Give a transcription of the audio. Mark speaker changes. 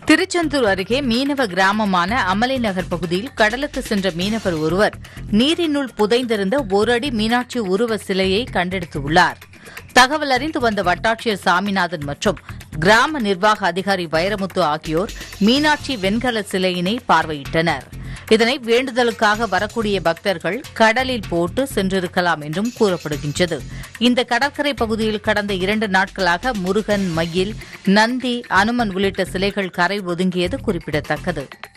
Speaker 1: திருச்செந்தூர் அருகே மீனவ கிராமமான அமலை நகர் பகுதியில் கடலுக்கு சென்ற மீனவர் ஒருவர் நீரினுள் புதைந்திருந்த ஒரு அடி மீனாட்சி உருவ சிலையை கண்டெடுத்துள்ளார் தகவல் அறிந்து வந்த வட்டாட்சியர் சாமிநாதன் மற்றும் கிராம நிர்வாக அதிகாரி வைரமுத்து ஆகியோர் மீனாட்சி வெண்கல சிலையினை பார்வையிட்டனர் இதனை வேண்டுதலுக்காக வரக்கூடிய பக்தர்கள் கடலில் போட்டு சென்றிருக்கலாம் என்றும் கூறப்படுகின்றது இந்த கடற்கரை பகுதியில் கடந்த இரண்டு நாட்களாக முருகன் மயில் நந்தி அனுமன் உள்ளிட்ட சிலைகள் கரை ஒதுங்கியது குறிப்பிடத்தக்கது